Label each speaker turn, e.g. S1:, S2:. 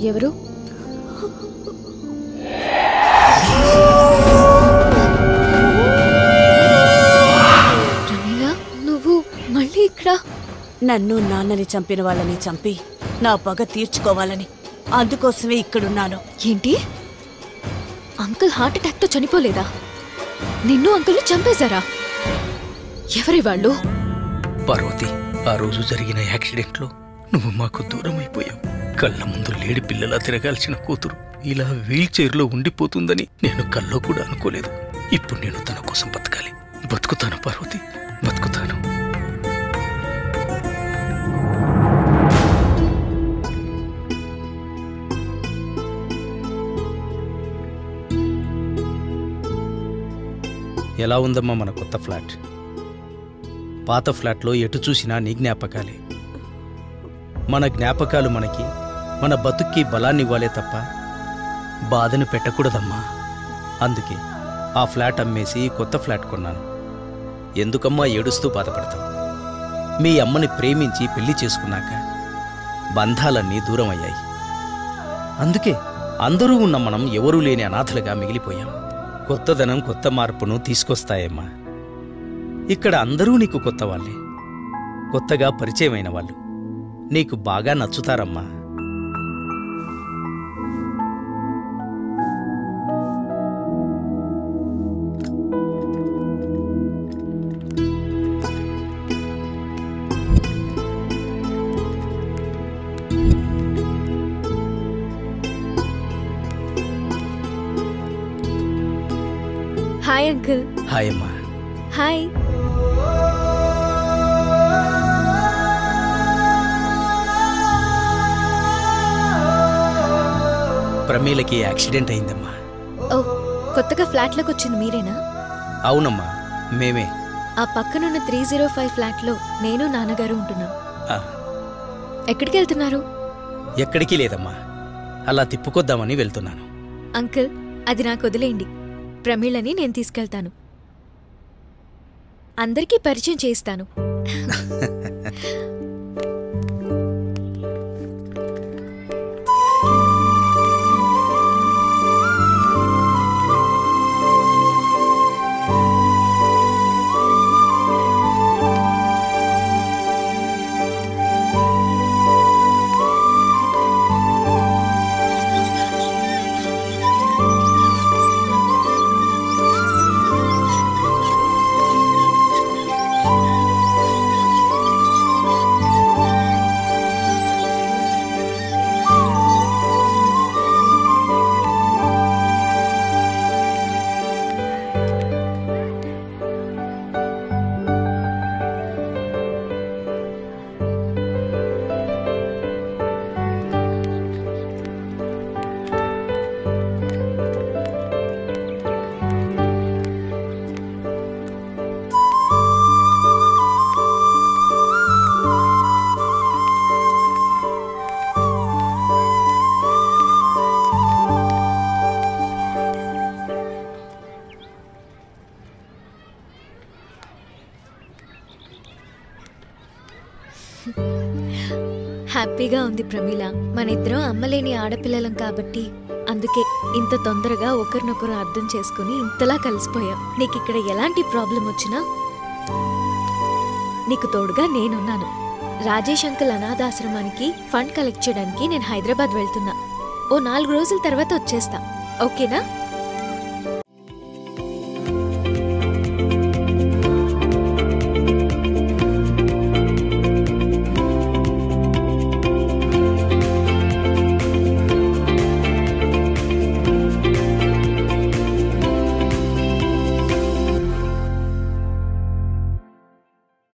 S1: ఎవరు ప్రమీల నువ్వు మళ్ళీ ఇక్కడ
S2: నన్ను నాన్నని చంపిన వాళ్ళని చంపి నా పగ తీర్చుకోవాలని అందుకోసమే ఇక్కడున్నాను
S1: ఏంటి అంకుల్ హార్ట్ అటాక్ తో చనిపోలేదా నిన్ను అంకుల్ చంపేశారా ఎవరి వాళ్ళు
S3: పార్వతి ఆ రోజు జరిగిన యాక్సిడెంట్లో నువ్వు మాకు దూరం అయిపోయావు కళ్ళ ముందు లేడి పిల్లలా తిరగాల్సిన కూతురు ఇలా వీల్ చైర్లో ఉండిపోతుందని నేను కల్లో కూడా అనుకోలేదు ఇప్పుడు నేను తన కోసం బతకాలి బతుకుతాను పార్వతి బతుకుతాను
S4: ఎలా ఉందమ్మా మన కొత్త ఫ్లాట్ పాత ఫ్లాట్లో ఎటు చూసినా నీ జ్ఞాపకాలే మన జ్ఞాపకాలు మనకి మన బతుక్కి బలాన్ని ఇవ్వాలే తప్ప బాధను పెట్టకూడదమ్మా అందుకే ఆ ఫ్లాట్ అమ్మేసి కొత్త ఫ్లాట్ కొన్నాను ఎందుకమ్మా ఏడుస్తూ బాధపడతావు మీ అమ్మని ప్రేమించి పెళ్లి చేసుకున్నాక బంధాలన్నీ దూరం అయ్యాయి అందుకే అందరూ ఉన్న మనం ఎవరూ లేని అనాథలుగా మిగిలిపోయాం కొత్తదనం కొత్త మార్పును తీసుకొస్తాయమ్మా ఇక్కడ అందరూ నీకు కొత్త వాళ్ళే కొత్తగా పరిచయమైన వాళ్ళు నీకు బాగా నచ్చుతారమ్మా
S1: హాయ్ అంకుల్
S4: హాయ్ అమ్మా
S1: హాయ్
S4: ప్రమీలకి యాక్సిడెంట్ అయిందమ్మా
S1: ఓ కొత్తగా ఫ్లాట్లోకి వచ్చింది మీరేనా
S4: అవునమ్మా మేమే
S1: ఆ పక్కనున్న త్రీ జీరో ఫైవ్ ఫ్లాట్లో నేను నాన్నగారు ఉంటున్నాం
S4: ఆ,
S1: ఎక్కడికి వెళ్తున్నారు
S4: ఎక్కడికి లేదమ్మా అలా తిప్పుకొద్దామని వెళ్తున్నాను
S1: అంకుల్ అది నాకు వదిలేయండి ప్రమీళని నేను తీసుకెళ్తాను అందరికీ పరిచయం చేయిస్తాను హ్యాపీగా ఉంది ప్రమీల మన ఇద్దరం అమ్మలేని ఆడపిల్లలం కాబట్టి అందుకే ఇంత తొందరగా ఒకరినొకరు అర్థం చేసుకుని ఇంతలా కలిసిపోయాం నీకు ఇక్కడ ఎలాంటి ప్రాబ్లం వచ్చినా నీకు తోడుగా నేనున్నాను రాజేష్ అంకుల్ అనాథాశ్రమానికి ఫండ్ కలెక్ట్ చేయడానికి నేను హైదరాబాద్ వెళ్తున్నా ఓ నాలుగు రోజుల తర్వాత వచ్చేస్తా ఓకేనా